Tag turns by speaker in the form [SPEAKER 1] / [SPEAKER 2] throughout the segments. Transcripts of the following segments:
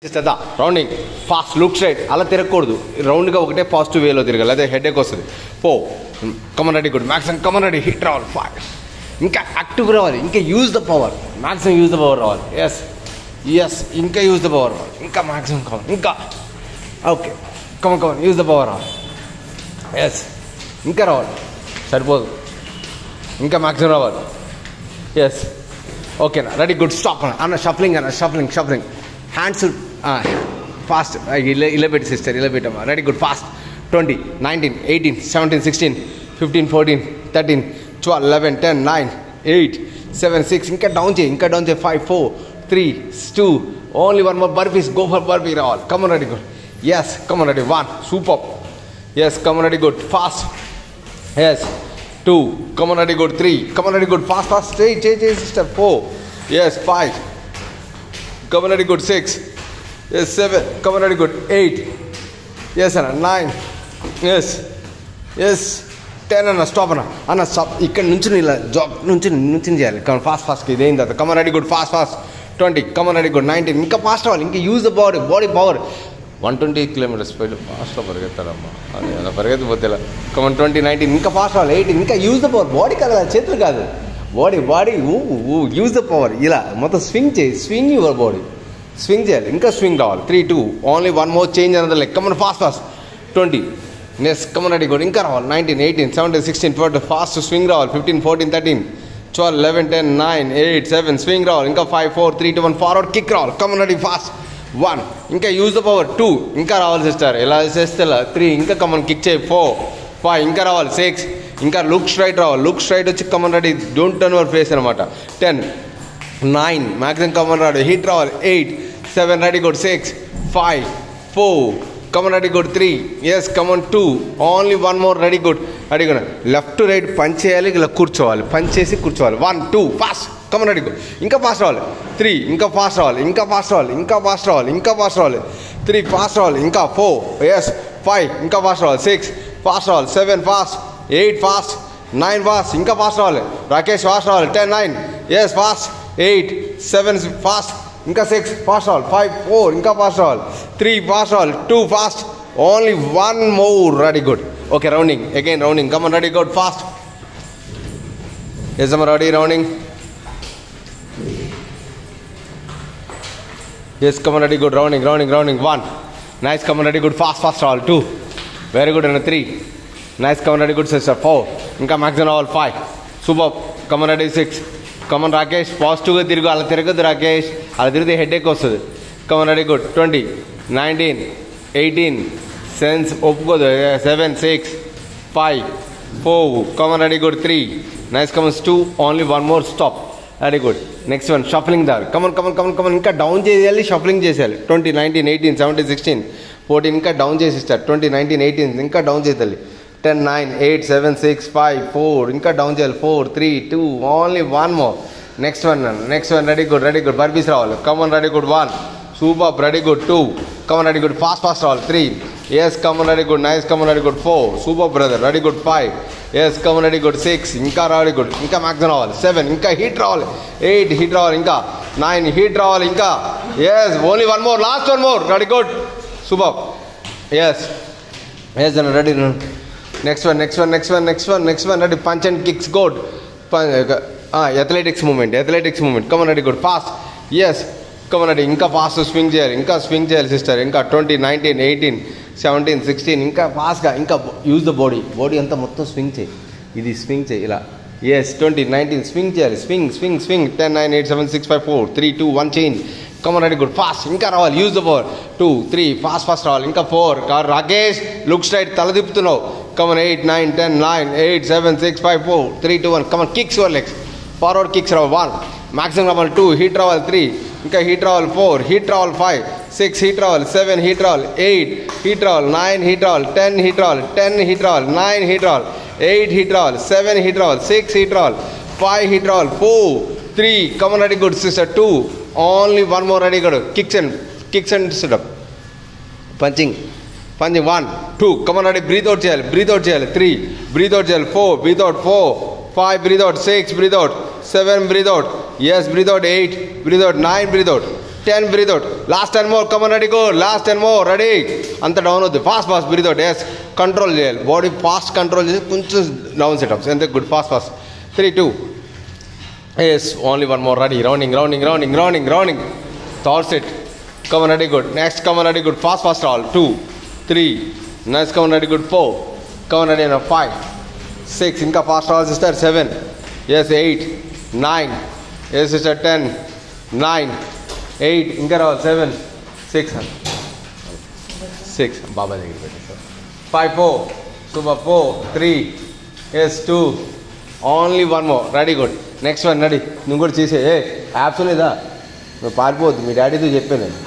[SPEAKER 1] ఇస్తుందా rounding fast look straight అలా తిరగకూడదు రౌండ్గా ఒకటే పాజిటివ్ వేలో తిరగాలి అదే హెడ్ ఎక్ వస్తుంది పో come on ready good maximum come on ready hit రావాలి ఫాస్ట్ ఇంకా యాక్టివ్ రావాలి ఇంకా use the power maximum use the power రావాలి ఎస్ ఎస్ ఇంకా యూజ్ ద పవర్ రావాలి ఇంకా మ్యాక్సిమం కమన్ ఇంకా okay come on come on use the power రావాలి ఎస్ ఇంకా రావాలి సరిపోదు ఇంకా మ్యాక్సిమం రావాలి ఎస్ ఓకేనా రెడీ గుడ్ స్టాప్ అన్న అన్న షఫలింగ్ అన్న షఫలింగ్ షఫలింగ్ హ్యాండ్స్ ఫాస్ట్ ఇలా ఇలా పెట్టి సిస్టర్ ఇలా పెట్టమ్మా ready good fast twenty nineteen eighteen seventeen sixteen fifteen fourteen thirteen twelve eleven ten nine eight seven six ఇంకా డౌన్ చేయి ఇంకా డౌన్ చేయి five four three two only one more burpees go for burpee రావాలి come on ready good yes come on ready one super yes come on ready good fast Yes. Two. Come on, ready, good. Three. Come on, ready, good. Fast, fast. Change, change, change. Step four. Yes. Five. Come on, ready, good. Six. Yes. Seven. Come on, ready, good. Eight. Yes, Anna. Nine. Yes. Yes. Ten అన్న stop అన్న అన్న stop ఇక్కడ నుంచి ఇలా job నుంచి నుంచి చేయాలి come on fast fast ఇది ఏంది అది come on ready good fast fast twenty come on ready good nineteen ఇంకా ఫాస్ట్ అవ్వాలి ఇంకా use the body body power one twenty kilometres speed ఫాస్ట్లో పరిగెత్తారమ్మా అది అలా పరిగెత్తిపోతే కమన్ ట్వంటీ నైన్టీన్ ఇంకా ఫాస్ట్ అవ్వాలి ఎయిటీన్ ఇంకా యూజ్ ద పవర్ బాడీ కదా చేతులు కాదు బాడీ బాడీ ఊ యూజ్ ద పవర్ ఇలా మొత్తం స్వింగ్ చేయి స్వింగ్ యువర్ బాడీ స్వింగ్ చేయాలి ఇంకా స్వింగ్ రావాలి three two only one more change అనేది like come on fast fast twenty next come on ready కూడా ఇంకా రావాలి nineteen eighteen seventeen sixteen forty fast swing రావాలి fifteen fourteen thirteen twelve eleven ten nine eight seven swing రావాలి ఇంకా five four three two one forward kick రావాలి come on ready fast one ఇంకా use the power two ఇంకా రావాలి sister ఇలా చేస్తే three ఇంకా కమన్ కిక్ చేయి ఫోర్ ఫైవ్ ఇంకా రావాలి సిక్స్ ఇంకా లుక్ స్ట్రైట్ రావాలి లుక్ స్ట్రైట్ వచ్చి come on ready don't turn your face అనమాట టెన్ నైన్ మ్యాక్సిమం కమన్ రాడు హిట్ రావాలి eight seven ready good six five four come on ready good three yes come on two only one more ready good ready good left to right punch చేయాలి ఇలా కూర్చోవాలి punch చేసి కూర్చోవాలి one two fast come on ready good ఇంకా fast రావాలి three ఇంకా fast రావాలి ఇంకా ఫాస్ట్ రావాలి ఇంకా ఫాస్ట్ రావాలి ఇంకా ఫాస్ట్ రావాలి త్రీ ఫాస్ట్ రావాలి ఇంకా ఫోర్ ఎస్ ఫైవ్ ఇంకా ఫాస్ట్ రావాలి సిక్స్ ఫాస్ట్ రావాలి seven fast eight fast nine fast ఇంకా ఫాస్ట్ రావాలి రాకేష్ ఫాస్ట్ రావాలి ten nine yes fast eight seven fast ఇంకా సిక్స్ ఫాస్ట్ రావాలి ఫైవ్ ఫోర్ ఇంకా ఫాస్ట్ రావాలి త్రీ ఫాస్ట్ రావాలి two fast only one more ready good okay rounding again rounding come on ready good fast yes అమ్మ ready rounding yes come on ready good rounding rounding rounding one nice come on ready good fast fast రావాలి two very good అన్న three nice come on ready good sister four ఇంకా maximum రావాలి five super come on ready six come on Rakesh పాజిటివ్గా తిరుగు అలా తిరగదు రాకేష్ అలా తిరిగితే హెడ్ ఎక్ వస్తుంది come on ready good twenty nineteen eighteen sense ఒప్పుకోదు seven six five four come on ready good three nice కమన్స్ two only one more stop very good next one shuffling దార్ come on come on come on come on ఇంకా down చేయాలి shuffling చేసేయాలి twenty nineteen eighteen seventeen sixteen fourteen ఇంకా down చేసి ఇస్తారు twenty nineteen eighteen ఇంకా down చేయాలి ten nine eight seven six five four ఇంకా డౌన్ చేయాలి four three two only one more next one next one ready good ready good burpees రావాలి come on ready good one super ready good two come on ready good fast fast రావాలి three yes come on ready good nice come on ready good four super brother ready good five yes come on ready good six ఇంకా ready good ఇంకా maximum రావాలి seven ఇంకా heat రావాలి eight heat రావాలి ఇంకా nine heat రావాలి ఇంకా yes only one more last one more ready good super yes yes అన్న ready next one next one next one next one next one ready punch and kicks good athletics movement athletics movement come on ready good fast yes come on ready ఇంకా fast swing చేయాలి ఇంకా swing చేయాలి sister ఇంకా twenty nineteen eighteen seventeen sixteen ఇంకా ఫాస్ట్గా ఇంకా use the body body అంతా మొత్తం స్వింగ్ చేయి ఇది స్వింగ్ చేయి ఇలా ఎస్ ట్వంటీ నైన్టీన్ స్వింగ్ చేయాలి swing swing swing ten nine eight seven six five four three two one change come on ready good fast ఇంకా రావాలి use the power two three fast fast రావాలి ఇంకా four Rakesh look straight తల తిప్పుతున్నావు come on eight nine ten nine eight seven six five four three two one come on kicks your legs forward kicks రావాలి one maximum రావాలి two heat రావాలి three ఇంకా heat రావాలి four heat రావాలి ఫైవ్ సిక్స్ హీట్ రావాలి seven heat రావాలి eight heat రావాలి nine heat రావాలి టెన్ హీట్ రావాలి టెన్ హీట్ రావాలి నైన్ హీట్ రావాలి ఎయిట్ హీట్ రావాలి సెవెన్ హీట్ రావాలి సిక్స్ హీట్ రావాలి ఫైవ్ హీట్ రావాలి four three come on ready good sister two only one more ready good kicks and kicks and situp punching punching one two come on ready breathe out చేయాలి breathe out చేయాలి three breathe out చేయాలి four breathe out four five breathe out six breathe out seven breathe out yes breathe out eight breathe out nine breathe out ten breathe out last ten more come on ready go last ten more ready అంత down అవుతుంది fast fast breathe out yes control చేయాలి body fast control చేసి కొంచెం down situps ఎంత good fast fast three two yes only one more ready rounding rounding rounding rounding rounding third set come on ready good next come on ready good fast fast all two three next come on ready good four come on ready five six ఇంకా fast రావాలి sister seven yes eight nine yes sister ten nine eight ఇంకా రావాలి seven six six బాబా దగ్గర పెట్టేసారు five four super four three yes two only one more ready good next one ready నువ్వు కూడా చేసే ఏ యాప్స్ లేదా నువ్వు పారిపోవద్దు మీ డాడీతో చెప్పాను నేను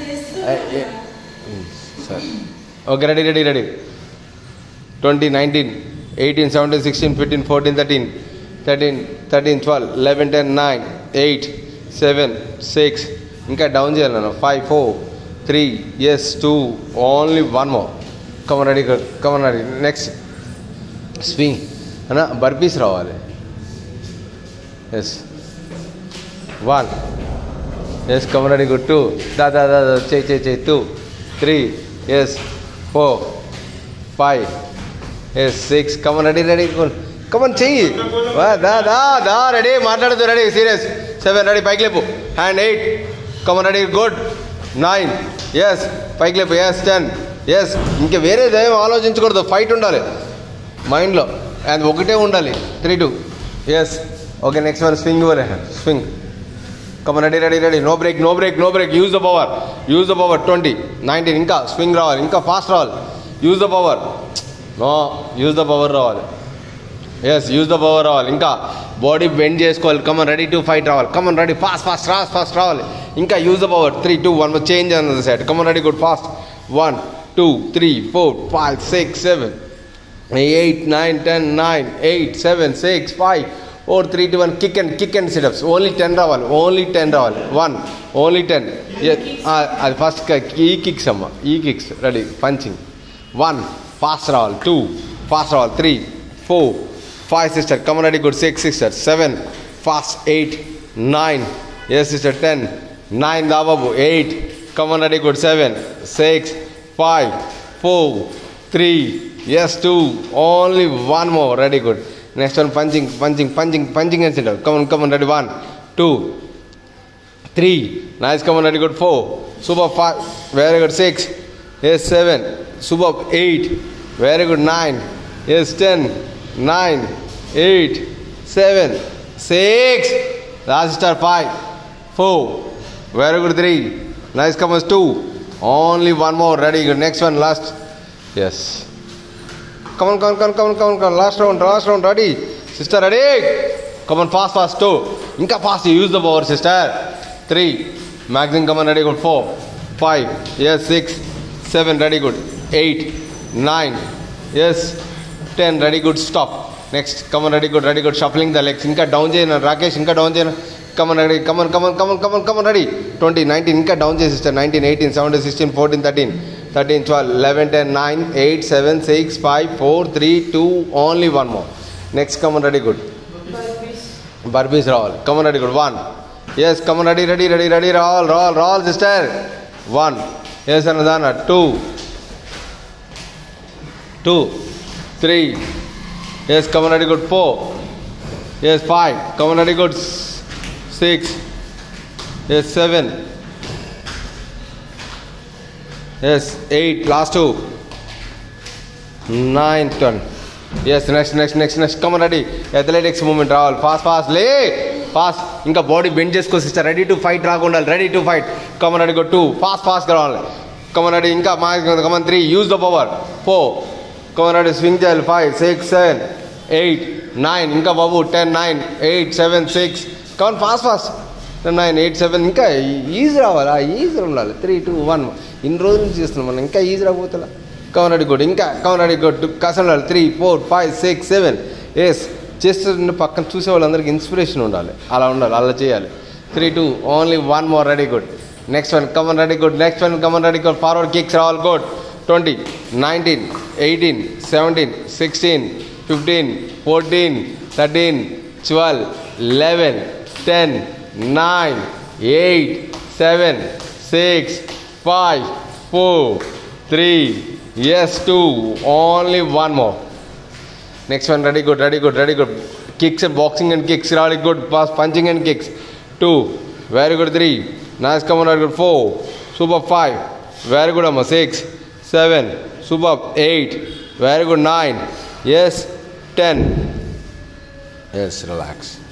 [SPEAKER 1] సరే okay ready ready ready twenty nineteen eighteen seventeen sixteen fifteen fourteen thirteen thirteen thirteen twelve eleven ten nine eight seven six ఇంకా డౌన్ చేయాలి నన్ను five four three yes two only one more come on ready come on ready next swing అన్న burpees రావాలి yes one yes come on ready good two దా దా దా చేయి చేయి చేయి two three yes four five yes six come on ready ready come on చెయ్యి వా, దా దా దా రెడీ మాట్లాడుతూ రెడీ సీరియస్ సెవెన్ రెడీ పైకి లేపు hand eight come on ready good nine yes పైకి లేపు ఎస్ టెన్ ఎస్ ఇంకా వేరేది ఏం ఆలోచించకూడదు ఫైట్ ఉండాలి మైండ్లో అండ్ ఒకటే ఉండాలి three two yes okay next one swing వరే swing come on ready ready ready no break no break no break use the power use the power twenty nineteen ఇంకా స్వింగ్ రావాలి ఇంకా ఫాస్ట్ రావాలి use the power no use the power రావాలి yes use the power రావాలి ఇంకా body bend చేసుకోవాలి come on ready to fight రావాలి come on ready fast fast fast fast రావాలి ఇంకా use the power three two one change అన్నది set come on ready good fast one two three four five six seven eight nine ten nine eight seven six five four three two one kick and kick and situps only ten రావాలి only ten రావాలి one only ten అది first ఈ kicks అమ్మ ఈ kicks ready punching one fast రావాలి two fast రావాలి three four five sister come on ready good six sister seven fast eight nine yes sister ten nine దాబాబు eight come on ready good seven six five four three yes two only one more ready good next one punching punching punching punching అని centre come on come on ready one two three nice come on ready good four super five very good six yes seven super eight very good nine yes ten nine eight seven six last star five four very good three nice కమన్స్ two only one more ready good next one last yes come on come on come on come on come on come on last round last round ready sister ready come on fast fast two ఇంకా fast use the power sister three maximum come on ready good four five yes six seven ready good eight nine yes ten ready good stop next come on ready good ready good shuffling the legs ఇంకా down చేయను రాకేష్ ఇంకా down చేయను come on ready come on come on come on come on come on ready twenty nineteen ఇంకా down చేసి sister nineteen eighteen seventeen sixteen fourteen thirteen thirteen twelve eleven ten nine eight seven six five four three two only one more next come on ready good burpees రావాలి come on ready good one yes come on ready ready ready ready రావాలి రావాలి రావాలి sister one yes అన్నదాన two two three yes come on ready good four yes five come on ready good six yes seven yes eight last two nine ten yes next next next next come on ready athletics movement రావాలి fast fast లే fast ఇంకా body bend చేసుకో sister ready to fight రాకుండా ready to fight come on ready go two fast ఫాస్ట్గా రావాలి come on ready ఇంకా మా come on three use the power four come on ready swing చేయాలి five six seven eight nine ఇంకా బాబు ten nine eight seven six come on fast fast nine eight seven ఇంకా easy రావాలా easy ఉండాలి త్రీ టూ వన్ ఇన్ని రోజుల నుంచి చేస్తున్నాం మనం ఇంకా ఈజీ రాబోతులా కవన్ రెడీ గుడ్ ఇంకా కవన్ రెడీ గుడ్ కసం ఉండాలి three four five six seven yes చేస్తున్న పక్కన చూసే వాళ్ళందరికీ ఇన్స్పిరేషన్ ఉండాలి అలా ఉండాలి అలా చేయాలి three two only one more ready good next one come on ready good next one come on ready good forward kicks రావాలి good twenty nineteen eighteen seventeen sixteen fifteen fourteen thirteen twelve eleven ten nine eight seven, six, five, four, three, yes, two. Only one more. Next one, ready, good, ready, good, ready, good. Kicks and boxing and kicks, really good. Pass, punching and kicks. Two, very good, three. Nice, come on, very good. Four, super five, very good, Amma. Six, seven, super eight, very good. Nine, yes, ten. Yes, relax.